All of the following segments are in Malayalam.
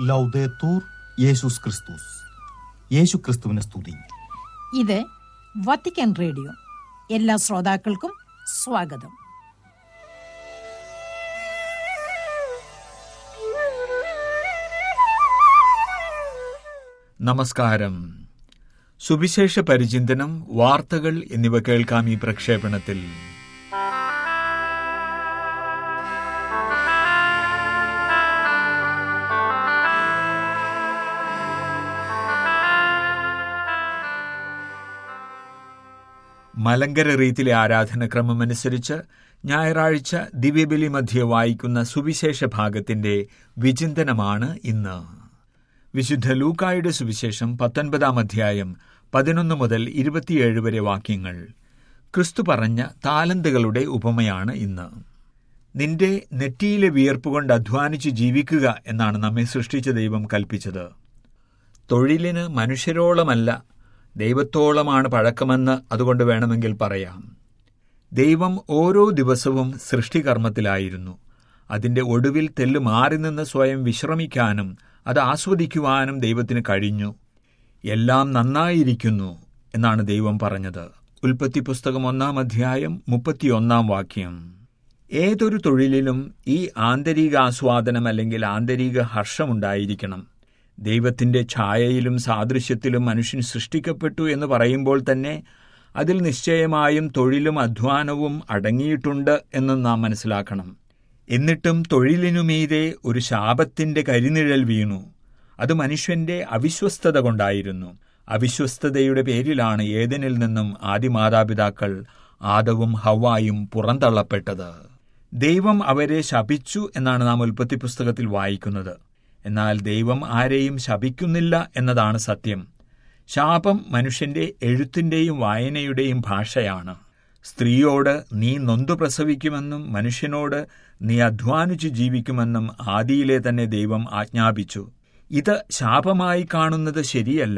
ലൗദേത്തൂർ യേശുസ് ക്രിസ്തുസ് യേശു ക്രിസ്തുവിനെ സ്തുതി ഇത് വത്തിക്കാൻ റേഡിയോ എല്ലാ ശ്രോതാക്കൾക്കും സ്വാഗതം നമസ്കാരം സുവിശേഷ പരിചിന്തനം വാർത്തകൾ എന്നിവ കേൾക്കാം ഈ പ്രക്ഷേപണത്തിൽ മലങ്കര റീത്തിലെ ആരാധനക്രമമനുസരിച്ച് ഞായറാഴ്ച ദിവ്യബലി മധ്യ വായിക്കുന്ന സുവിശേഷ ഭാഗത്തിന്റെ വിചിന്തനമാണ് ഇന്ന് വിശുദ്ധ ലൂക്കായുടെ സുവിശേഷം പത്തൊൻപതാം അധ്യായം പതിനൊന്ന് മുതൽ ഇരുപത്തിയേഴ് വരെ വാക്യങ്ങൾ ക്രിസ്തു പറഞ്ഞ താലന്തുകളുടെ ഉപമയാണ് ഇന്ന് നിന്റെ നെറ്റിയിലെ വിയർപ്പുകൊണ്ട് അധ്വാനിച്ച് ജീവിക്കുക എന്നാണ് നമ്മെ സൃഷ്ടിച്ച ദൈവം കൽപ്പിച്ചത് തൊഴിലിന് മനുഷ്യരോളമല്ല ദൈവത്തോളമാണ് പഴക്കമെന്ന് അതുകൊണ്ട് വേണമെങ്കിൽ പറയാം ദൈവം ഓരോ ദിവസവും സൃഷ്ടികർമ്മത്തിലായിരുന്നു അതിന്റെ ഒടുവിൽ തെല്ല് മാറി നിന്ന് സ്വയം വിശ്രമിക്കാനും അത് ആസ്വദിക്കുവാനും ദൈവത്തിന് കഴിഞ്ഞു എല്ലാം നന്നായിരിക്കുന്നു എന്നാണ് ദൈവം പറഞ്ഞത് ഉൽപ്പത്തി പുസ്തകം ഒന്നാം അധ്യായം മുപ്പത്തിയൊന്നാം വാക്യം ഏതൊരു തൊഴിലിലും ഈ ആന്തരിക ആസ്വാദനം അല്ലെങ്കിൽ ആന്തരിക ഹർഷമുണ്ടായിരിക്കണം ദൈവത്തിന്റെ ഛായയിലും സാദൃശ്യത്തിലും മനുഷ്യൻ സൃഷ്ടിക്കപ്പെട്ടു എന്ന് പറയുമ്പോൾ തന്നെ അതിൽ നിശ്ചയമായും തൊഴിലും അധ്വാനവും അടങ്ങിയിട്ടുണ്ട് എന്ന് നാം മനസ്സിലാക്കണം എന്നിട്ടും തൊഴിലിനുമീതെ ഒരു ശാപത്തിന്റെ കരിനിഴൽ വീണു അത് മനുഷ്യന്റെ അവിശ്വസ്തത കൊണ്ടായിരുന്നു അവിശ്വസ്തതയുടെ പേരിലാണ് ഏതനിൽ നിന്നും ആദിമാതാപിതാക്കൾ ആദവും ഹവായും പുറന്തള്ളപ്പെട്ടത് ദൈവം അവരെ ശപിച്ചു എന്നാണ് നാം ഉൽപ്പത്തി പുസ്തകത്തിൽ വായിക്കുന്നത് എന്നാൽ ദൈവം ആരെയും ശപിക്കുന്നില്ല എന്നതാണ് സത്യം ശാപം മനുഷ്യന്റെ എഴുത്തിന്റെയും വായനയുടെയും ഭാഷയാണ് സ്ത്രീയോട് നീ നൊന്തു പ്രസവിക്കുമെന്നും മനുഷ്യനോട് നീ അധ്വാനിച്ചു ജീവിക്കുമെന്നും ആദിയിലെ തന്നെ ദൈവം ആജ്ഞാപിച്ചു ഇത് ശാപമായി കാണുന്നത് ശരിയല്ല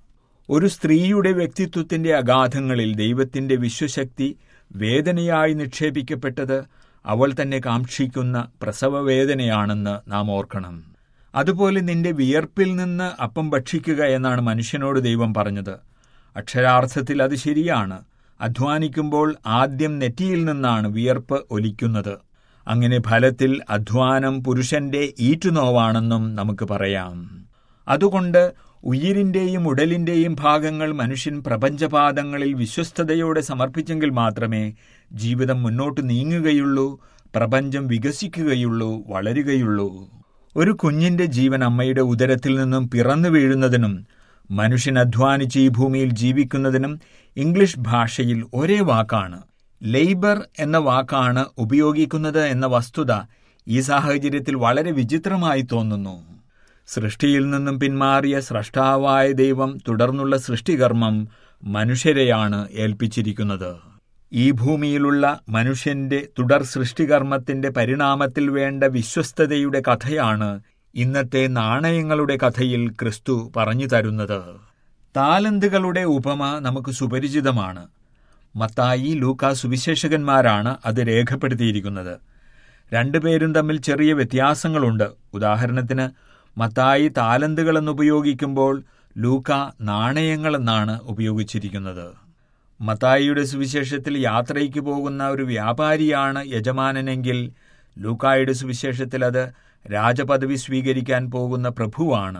ഒരു സ്ത്രീയുടെ വ്യക്തിത്വത്തിന്റെ അഗാധങ്ങളിൽ ദൈവത്തിന്റെ വിശ്വശക്തി വേദനയായി നിക്ഷേപിക്കപ്പെട്ടത് അവൾ തന്നെ കാക്ഷിക്കുന്ന പ്രസവവേദനയാണെന്ന് നാം ഓർക്കണം അതുപോലെ നിന്റെ വിയർപ്പിൽ നിന്ന് അപ്പം ഭക്ഷിക്കുക എന്നാണ് മനുഷ്യനോട് ദൈവം പറഞ്ഞത് അക്ഷരാർത്ഥത്തിൽ അത് ശരിയാണ് അധ്വാനിക്കുമ്പോൾ ആദ്യം നെറ്റിയിൽ നിന്നാണ് വിയർപ്പ് ഒലിക്കുന്നത് അങ്ങനെ ഫലത്തിൽ അധ്വാനം പുരുഷന്റെ ഈറ്റുനോവാണെന്നും നമുക്ക് പറയാം അതുകൊണ്ട് ഉയിരിന്റെയും ഉടലിന്റെയും ഭാഗങ്ങൾ മനുഷ്യൻ പ്രപഞ്ചപാദങ്ങളിൽ വിശ്വസ്തയോടെ സമർപ്പിച്ചെങ്കിൽ മാത്രമേ ജീവിതം മുന്നോട്ട് നീങ്ങുകയുള്ളൂ പ്രപഞ്ചം വികസിക്കുകയുള്ളൂ വളരുകയുള്ളൂ ഒരു കുഞ്ഞിന്റെ ജീവൻ അമ്മയുടെ ഉദരത്തിൽ നിന്നും പിറന്നു വീഴുന്നതിനും മനുഷ്യൻ അധ്വാനിച്ച് ഈ ഭൂമിയിൽ ജീവിക്കുന്നതിനും ഇംഗ്ലീഷ് ഭാഷയിൽ ഒരേ വാക്കാണ് ലേബർ എന്ന വാക്കാണ് ഉപയോഗിക്കുന്നത് എന്ന വസ്തുത ഈ സാഹചര്യത്തിൽ വളരെ വിചിത്രമായി തോന്നുന്നു സൃഷ്ടിയിൽ നിന്നും പിന്മാറിയ സ്രഷ്ടാവായ ദൈവം തുടർന്നുള്ള സൃഷ്ടികർമ്മം മനുഷ്യരെയാണ് ഏൽപ്പിച്ചിരിക്കുന്നത് ഈ ഭൂമിയിലുള്ള മനുഷ്യന്റെ തുടർ സൃഷ്ടികർമ്മത്തിന്റെ പരിണാമത്തിൽ വേണ്ട വിശ്വസ്തതയുടെ കഥയാണ് ഇന്നത്തെ നാണയങ്ങളുടെ കഥയിൽ ക്രിസ്തു പറഞ്ഞു തരുന്നത് താലന്തുകളുടെ ഉപമ നമുക്ക് സുപരിചിതമാണ് മത്തായി ലൂക്ക സുവിശേഷകന്മാരാണ് അത് രേഖപ്പെടുത്തിയിരിക്കുന്നത് രണ്ടുപേരും തമ്മിൽ ചെറിയ വ്യത്യാസങ്ങളുണ്ട് ഉദാഹരണത്തിന് മത്തായി താലന്തുകൾ എന്നുപയോഗിക്കുമ്പോൾ ലൂക്ക നാണയങ്ങളെന്നാണ് ഉപയോഗിച്ചിരിക്കുന്നത് മത്തായിയുടെ സുവിശേഷത്തിൽ യാത്രയ്ക്ക് പോകുന്ന ഒരു വ്യാപാരിയാണ് യജമാനനെങ്കിൽ ലൂക്കായുടെ സുവിശേഷത്തിൽ അത് രാജപദവി സ്വീകരിക്കാൻ പോകുന്ന പ്രഭുവാണ്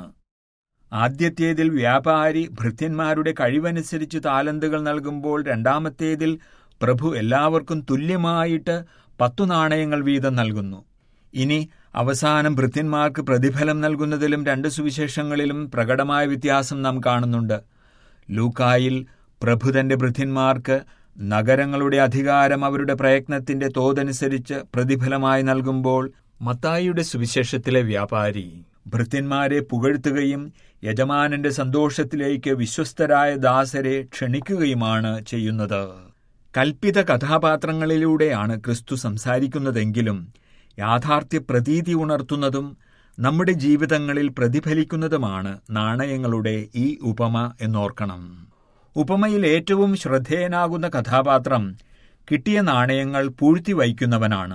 ആദ്യത്തേതിൽ വ്യാപാരി ഭൃത്യന്മാരുടെ കഴിവനുസരിച്ച് താലന്തുകൾ നൽകുമ്പോൾ രണ്ടാമത്തേതിൽ പ്രഭു എല്ലാവർക്കും തുല്യമായിട്ട് പത്തു നാണയങ്ങൾ വീതം നൽകുന്നു ഇനി അവസാനം ഭൃത്യന്മാർക്ക് പ്രതിഫലം നൽകുന്നതിലും രണ്ട് സുവിശേഷങ്ങളിലും പ്രകടമായ വ്യത്യാസം നാം കാണുന്നുണ്ട് ലൂക്കായിൽ പ്രഭു തന്റെ ഭൃത്യന്മാർക്ക് നഗരങ്ങളുടെ അധികാരം അവരുടെ പ്രയത്നത്തിന്റെ തോതനുസരിച്ച് പ്രതിഫലമായി നൽകുമ്പോൾ മത്തായിയുടെ സുവിശേഷത്തിലെ വ്യാപാരി ഭൃത്യന്മാരെ പുകഴ്ത്തുകയും യജമാനന്റെ സന്തോഷത്തിലേക്ക് വിശ്വസ്തരായ ദാസരെ ക്ഷണിക്കുകയുമാണ് ചെയ്യുന്നത് കൽപ്പിത കഥാപാത്രങ്ങളിലൂടെയാണ് ക്രിസ്തു സംസാരിക്കുന്നതെങ്കിലും യാഥാർത്ഥ്യ പ്രതീതി ഉണർത്തുന്നതും നമ്മുടെ ജീവിതങ്ങളിൽ പ്രതിഫലിക്കുന്നതുമാണ് നാണയങ്ങളുടെ ഈ ഉപമ എന്നോർക്കണം ഉപമയിൽ ഏറ്റവും ശ്രദ്ധേയനാകുന്ന കഥാപാത്രം കിട്ടിയ നാണയങ്ങൾ പൂഴ്ത്തി വയ്ക്കുന്നവനാണ്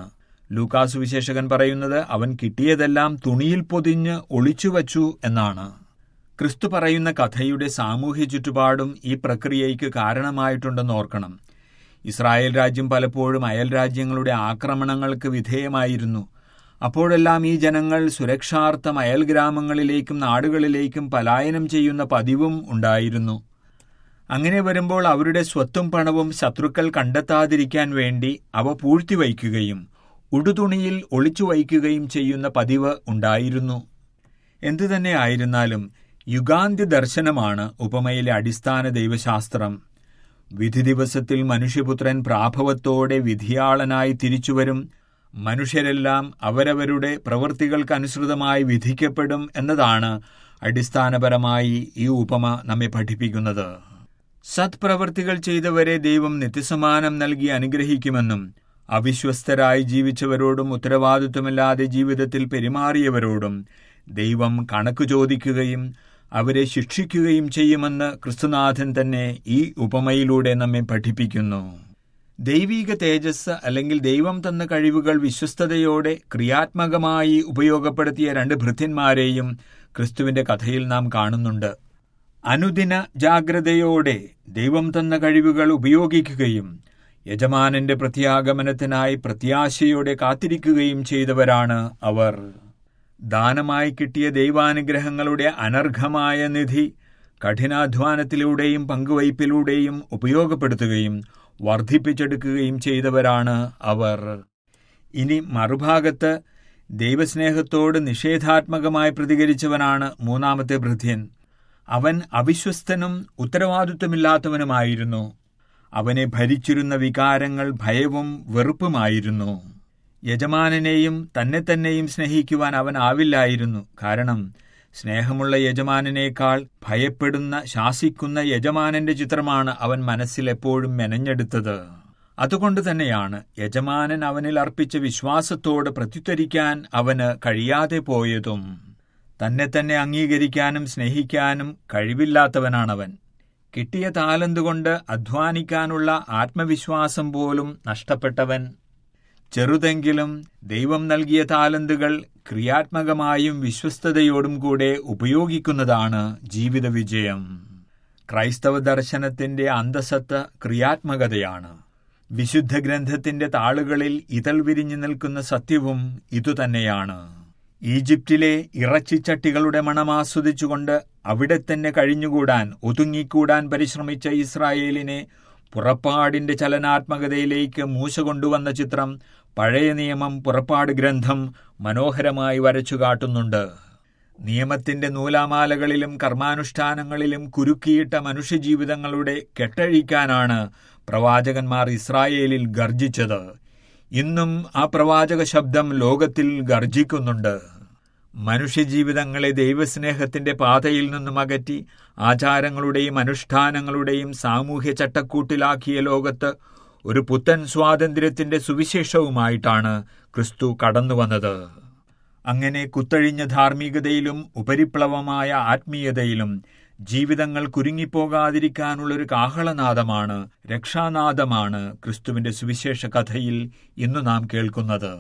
ലൂക്കാസ് വിശേഷകൻ പറയുന്നത് അവൻ കിട്ടിയതെല്ലാം തുണിയിൽ പൊതിഞ്ഞ് ഒളിച്ചുവച്ചു എന്നാണ് ക്രിസ്തു പറയുന്ന കഥയുടെ സാമൂഹ്യ ചുറ്റുപാടും ഈ പ്രക്രിയയ്ക്ക് കാരണമായിട്ടുണ്ടെന്ന് ഓർക്കണം ഇസ്രായേൽ രാജ്യം പലപ്പോഴും അയൽ രാജ്യങ്ങളുടെ ആക്രമണങ്ങൾക്ക് വിധേയമായിരുന്നു അപ്പോഴെല്ലാം ഈ ജനങ്ങൾ സുരക്ഷാർത്ഥം അയൽ ഗ്രാമങ്ങളിലേക്കും നാടുകളിലേക്കും പലായനം ചെയ്യുന്ന പതിവും ഉണ്ടായിരുന്നു അങ്ങനെ വരുമ്പോൾ അവരുടെ സ്വത്തും പണവും ശത്രുക്കൾ കണ്ടെത്താതിരിക്കാൻ വേണ്ടി അവ പൂഴ്ത്തിവയ്ക്കുകയും ഉടുതുണിയിൽ ഒളിച്ചു വയ്ക്കുകയും ചെയ്യുന്ന പതിവ് ഉണ്ടായിരുന്നു എന്തുതന്നെ ആയിരുന്നാലും യുഗാന്ത്യ ദർശനമാണ് ഉപമയിലെ അടിസ്ഥാന ദൈവശാസ്ത്രം വിധി ദിവസത്തിൽ മനുഷ്യപുത്രൻ പ്രാഭവത്തോടെ വിധിയാളനായി തിരിച്ചുവരും മനുഷ്യരെല്ലാം അവരവരുടെ പ്രവൃത്തികൾക്കനുസൃതമായി വിധിക്കപ്പെടും എന്നതാണ് അടിസ്ഥാനപരമായി ഈ ഉപമ നമ്മെ പഠിപ്പിക്കുന്നത് സത്പ്രവൃത്തികൾ ചെയ്തവരെ ദൈവം നിത്യസമാനം നൽകി അനുഗ്രഹിക്കുമെന്നും അവിശ്വസ്തരായി ജീവിച്ചവരോടും ഉത്തരവാദിത്വമില്ലാതെ ജീവിതത്തിൽ പെരുമാറിയവരോടും ദൈവം കണക്ക് ചോദിക്കുകയും അവരെ ശിക്ഷിക്കുകയും ചെയ്യുമെന്ന് ക്രിസ്തുനാഥൻ തന്നെ ഈ ഉപമയിലൂടെ നമ്മെ പഠിപ്പിക്കുന്നു ദൈവീക തേജസ് അല്ലെങ്കിൽ ദൈവം തന്ന കഴിവുകൾ വിശ്വസ്തയോടെ ക്രിയാത്മകമായി ഉപയോഗപ്പെടുത്തിയ രണ്ട് ഭൃത്യന്മാരെയും ക്രിസ്തുവിന്റെ കഥയിൽ നാം കാണുന്നുണ്ട് അനുദിന ജാഗ്രതയോടെ ദൈവം തന്ന കഴിവുകൾ ഉപയോഗിക്കുകയും യജമാനന്റെ പ്രത്യാഗമനത്തിനായി പ്രത്യാശയോടെ കാത്തിരിക്കുകയും ചെയ്തവരാണ് അവർ ദാനമായി കിട്ടിയ ദൈവാനുഗ്രഹങ്ങളുടെ അനർഘമായ നിധി കഠിനാധ്വാനത്തിലൂടെയും പങ്കുവയ്പിലൂടെയും ഉപയോഗപ്പെടുത്തുകയും വർദ്ധിപ്പിച്ചെടുക്കുകയും ചെയ്തവരാണ് അവർ ഇനി മറുഭാഗത്ത് ദൈവസ്നേഹത്തോട് നിഷേധാത്മകമായി പ്രതികരിച്ചവനാണ് മൂന്നാമത്തെ ഭൃത്യൻ അവൻ അവിശ്വസ്തനും ഉത്തരവാദിത്വമില്ലാത്തവനുമായിരുന്നു അവനെ ഭരിച്ചിരുന്ന വികാരങ്ങൾ ഭയവും വെറുപ്പുമായിരുന്നു യജമാനനെയും തന്നെ തന്നെയും സ്നേഹിക്കുവാൻ അവൻ ആവില്ലായിരുന്നു കാരണം സ്നേഹമുള്ള യജമാനനേക്കാൾ ഭയപ്പെടുന്ന ശാസിക്കുന്ന യജമാനന്റെ ചിത്രമാണ് അവൻ മനസ്സിൽ എപ്പോഴും മെനഞ്ഞെടുത്തത് അതുകൊണ്ട് തന്നെയാണ് യജമാനൻ അവനിൽ അർപ്പിച്ച വിശ്വാസത്തോട് പ്രത്യുത്തരിക്കാൻ അവന് കഴിയാതെ പോയതും തന്നെ തന്നെ അംഗീകരിക്കാനും സ്നേഹിക്കാനും കഴിവില്ലാത്തവനാണവൻ കിട്ടിയ താലന്തുകൊണ്ട് അധ്വാനിക്കാനുള്ള ആത്മവിശ്വാസം പോലും നഷ്ടപ്പെട്ടവൻ ചെറുതെങ്കിലും ദൈവം നൽകിയ താലന്തുകൾ ക്രിയാത്മകമായും വിശ്വസ്തയോടും കൂടെ ഉപയോഗിക്കുന്നതാണ് ജീവിത വിജയം ക്രൈസ്തവ ദർശനത്തിന്റെ അന്തസത്ത ക്രിയാത്മകതയാണ് വിശുദ്ധ ഗ്രന്ഥത്തിന്റെ താളുകളിൽ ഇതൾ വിരിഞ്ഞു നിൽക്കുന്ന സത്യവും ഇതുതന്നെയാണ് ഈജിപ്തിലെ ഇറച്ചിച്ചട്ടികളുടെ മണം ആസ്വദിച്ചുകൊണ്ട് അവിടെ തന്നെ കഴിഞ്ഞുകൂടാൻ ഒതുങ്ങിക്കൂടാൻ പരിശ്രമിച്ച ഇസ്രായേലിനെ പുറപ്പാടിന്റെ ചലനാത്മകതയിലേക്ക് മൂശ കൊണ്ടുവന്ന ചിത്രം പഴയ നിയമം പുറപ്പാട് ഗ്രന്ഥം മനോഹരമായി വരച്ചു കാട്ടുന്നുണ്ട് നിയമത്തിന്റെ നൂലാമാലകളിലും കർമാനുഷ്ഠാനങ്ങളിലും കുരുക്കിയിട്ട മനുഷ്യജീവിതങ്ങളുടെ കെട്ടഴിക്കാനാണ് പ്രവാചകന്മാർ ഇസ്രായേലിൽ ഗർജിച്ചത് ഇന്നും ആ പ്രവാചക ശബ്ദം ലോകത്തിൽ ഗർജിക്കുന്നുണ്ട് മനുഷ്യജീവിതങ്ങളെ ദൈവസ്നേഹത്തിന്റെ പാതയിൽ നിന്നും അകറ്റി ആചാരങ്ങളുടെയും അനുഷ്ഠാനങ്ങളുടെയും സാമൂഹ്യ ചട്ടക്കൂട്ടിലാക്കിയ ലോകത്ത് ഒരു പുത്തൻ സ്വാതന്ത്ര്യത്തിന്റെ സുവിശേഷവുമായിട്ടാണ് ക്രിസ്തു കടന്നുവന്നത് അങ്ങനെ കുത്തഴിഞ്ഞ ധാർമ്മികതയിലും ഉപരിപ്ലവമായ ആത്മീയതയിലും ജീവിതങ്ങൾ കുരുങ്ങിപ്പോകാതിരിക്കാനുള്ളൊരു കാഹളനാദമാണ് രക്ഷാനാദമാണ് ക്രിസ്തുവിന്റെ സുവിശേഷ കഥയിൽ ഇന്നു നാം കേൾക്കുന്നത്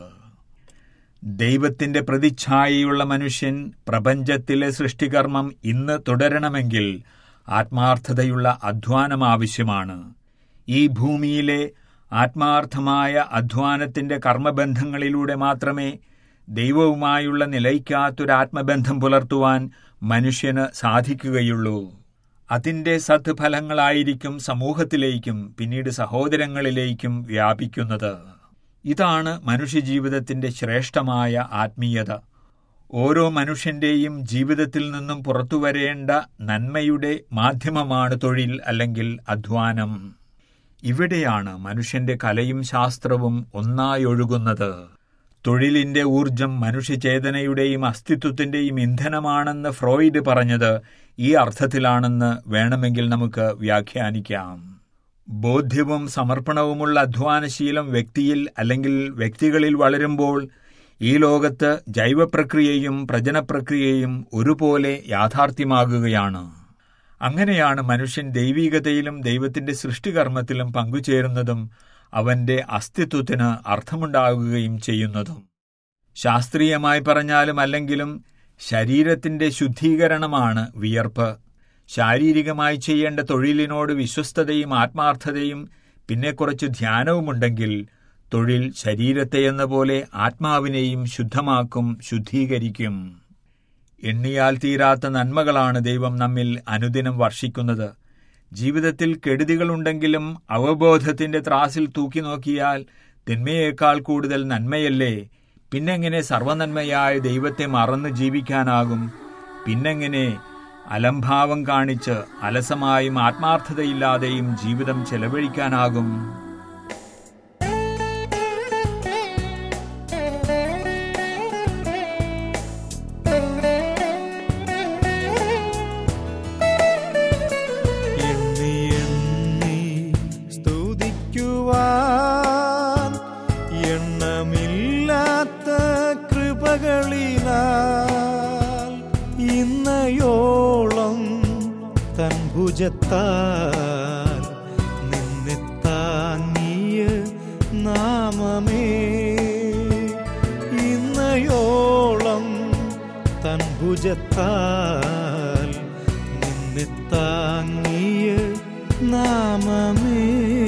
ദൈവത്തിന്റെ പ്രതിച്ഛായയുള്ള മനുഷ്യൻ പ്രപഞ്ചത്തിലെ സൃഷ്ടികർമ്മം ഇന്ന് തുടരണമെങ്കിൽ ആത്മാർത്ഥതയുള്ള അധ്വാനം ആവശ്യമാണ് ഈ ഭൂമിയിലെ ആത്മാർത്ഥമായ അധ്വാനത്തിന്റെ കർമ്മബന്ധങ്ങളിലൂടെ മാത്രമേ ദൈവവുമായുള്ള നിലയ്ക്കാത്തൊരാത്മബന്ധം പുലർത്തുവാൻ മനുഷ്യന് സാധിക്കുകയുള്ളൂ അതിന്റെ സത്ഫലങ്ങളായിരിക്കും സമൂഹത്തിലേക്കും പിന്നീട് സഹോദരങ്ങളിലേക്കും വ്യാപിക്കുന്നത് ഇതാണ് മനുഷ്യജീവിതത്തിന്റെ ശ്രേഷ്ഠമായ ആത്മീയത ഓരോ മനുഷ്യന്റെയും ജീവിതത്തിൽ നിന്നും പുറത്തുവരേണ്ട നന്മയുടെ മാധ്യമമാണ് തൊഴിൽ അല്ലെങ്കിൽ അധ്വാനം ഇവിടെയാണ് മനുഷ്യന്റെ കലയും ശാസ്ത്രവും ഒന്നായി ഒഴുകുന്നത് തൊഴിലിന്റെ ഊർജം മനുഷ്യചേതനയുടെയും അസ്തിത്വത്തിന്റെയും ഇന്ധനമാണെന്ന് ഫ്രോയിഡ് പറഞ്ഞത് ഈ അർത്ഥത്തിലാണെന്ന് വേണമെങ്കിൽ നമുക്ക് വ്യാഖ്യാനിക്കാം ബോധ്യവും സമർപ്പണവുമുള്ള അധ്വാനശീലം വ്യക്തിയിൽ അല്ലെങ്കിൽ വ്യക്തികളിൽ വളരുമ്പോൾ ഈ ലോകത്ത് ജൈവപ്രക്രിയയും പ്രജനപ്രക്രിയയും ഒരുപോലെ യാഥാർത്ഥ്യമാകുകയാണ് അങ്ങനെയാണ് മനുഷ്യൻ ദൈവീകതയിലും ദൈവത്തിന്റെ സൃഷ്ടികർമ്മത്തിലും പങ്കുചേരുന്നതും അവന്റെ അസ്തിത്വത്തിന് അർത്ഥമുണ്ടാകുകയും ചെയ്യുന്നതും ശാസ്ത്രീയമായി പറഞ്ഞാലും അല്ലെങ്കിലും ശരീരത്തിന്റെ ശുദ്ധീകരണമാണ് വിയർപ്പ് ശാരീരികമായി ചെയ്യേണ്ട തൊഴിലിനോട് വിശ്വസ്തതയും ആത്മാർത്ഥതയും പിന്നെ കുറച്ച് ധ്യാനവുമുണ്ടെങ്കിൽ തൊഴിൽ ശരീരത്തെ എന്ന പോലെ ആത്മാവിനെയും ശുദ്ധമാക്കും ശുദ്ധീകരിക്കും എണ്ണിയാൽ തീരാത്ത നന്മകളാണ് ദൈവം നമ്മിൽ അനുദിനം വർഷിക്കുന്നത് ജീവിതത്തിൽ കെടുതികളുണ്ടെങ്കിലും അവബോധത്തിന്റെ ത്രാസിൽ തൂക്കി നോക്കിയാൽ തിന്മയേക്കാൾ കൂടുതൽ നന്മയല്ലേ പിന്നെങ്ങനെ സർവനന്മയായ ദൈവത്തെ മറന്ന് ജീവിക്കാനാകും പിന്നെങ്ങനെ അലംഭാവം കാണിച്ച് അലസമായും ആത്മാർത്ഥതയില്ലാതെയും ജീവിതം ചെലവഴിക്കാനാകും എണ്ണി എണ്ണി സ്തുതിക്കുവാൻ എണ്ണമില്ലാത്ത കൃപകളിനാൽ ഇന്നയോളം തൻ ഭുജത്താൽ നിന്നെ താങ്ങിയ നാമമേ ഇന്നയോളം തൻ ഭുജത്താൽ നിന്നെ താങ്ങിയ നാമമേ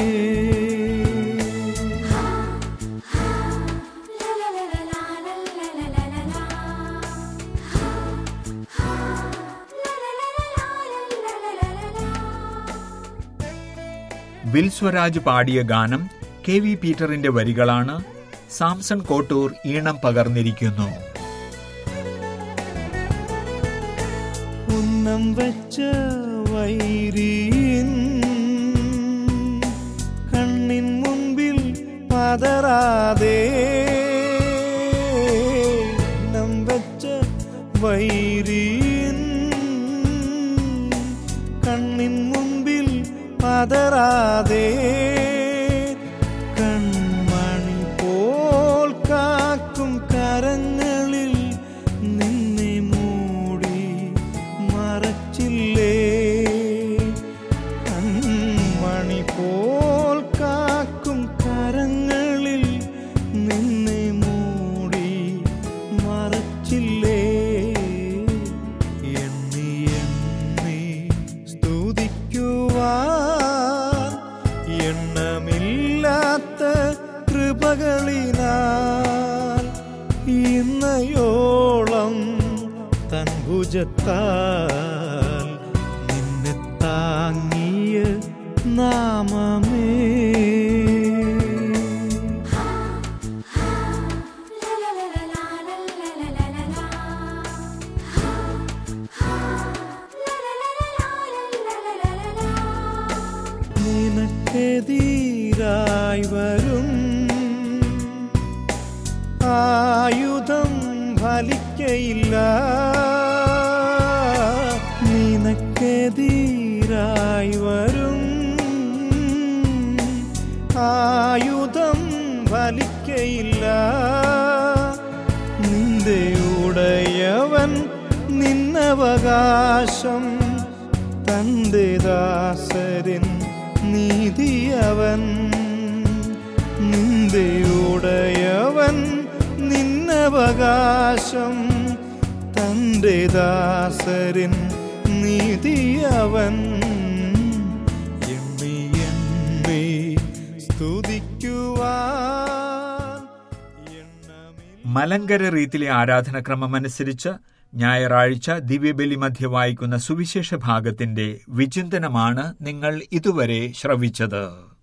വിൽസ്വരാജ് പാടിയ ഗാനം കെ വി പീറ്ററിന്റെ വരികളാണ് സാംസൺ കോട്ടൂർ ഈണം പകർന്നിരിക്കുന്നു ഉന്നം വച്ച വൈരീൻ കണ്ണിൻ മുൻപിൽ പതറാതെ ഉന്നം വച്ച വൈരീൻ കണ്ണിൻ മുൻപിൽ പതറാതെ കൺമണി പോൽ കാക്കും കരങ്ങളിൽ നിന്നെ മൂടി മറച്ചില്ലേ കൺമണി പോൽ കാക്കും കരങ്ങളിൽ നിന്നെ മൂടി മറച്ചില്ലേ എണ്ണി എണ്ണി സ്തുതിക്കുവാൻ എണ്ണമില്ലാത്ത കൃപകളിനാൽ ഇന്നയോളം തൻ ഭുജത്താൽ നിന്നെ താങ്ങിയ നാമമേ നിനക്കെതിരായി വരും ആയുധം ഫലിക്കയില്ല നിനക്കെതിരായി വരും ആയുധം ഫലിക്കയില്ല നിന്റെ ഉടയവൻ നിന്നവകാശം തന്റെ ദാസരിൻ നീതിയവൻ നിന്റെ ഉടയവൻ നിന്നവകാശം തന്റെ ദാസരിൻ നീതിയവൻ എണ്ണി എണ്ണി സ്തുതിക്കുവാൻ എണ്ണമില്ല മലങ്കര റീത്തിലെ ആരാധനക്രമമനുസരിച്ച് ഞായറാഴ്ച ദിവ്യബലി മധ്യ വായിക്കുന്ന സുവിശേഷ ഭാഗത്തിന്റെ വിചിന്തനമാണ് നിങ്ങൾ ഇതുവരെ ശ്രവിച്ചത്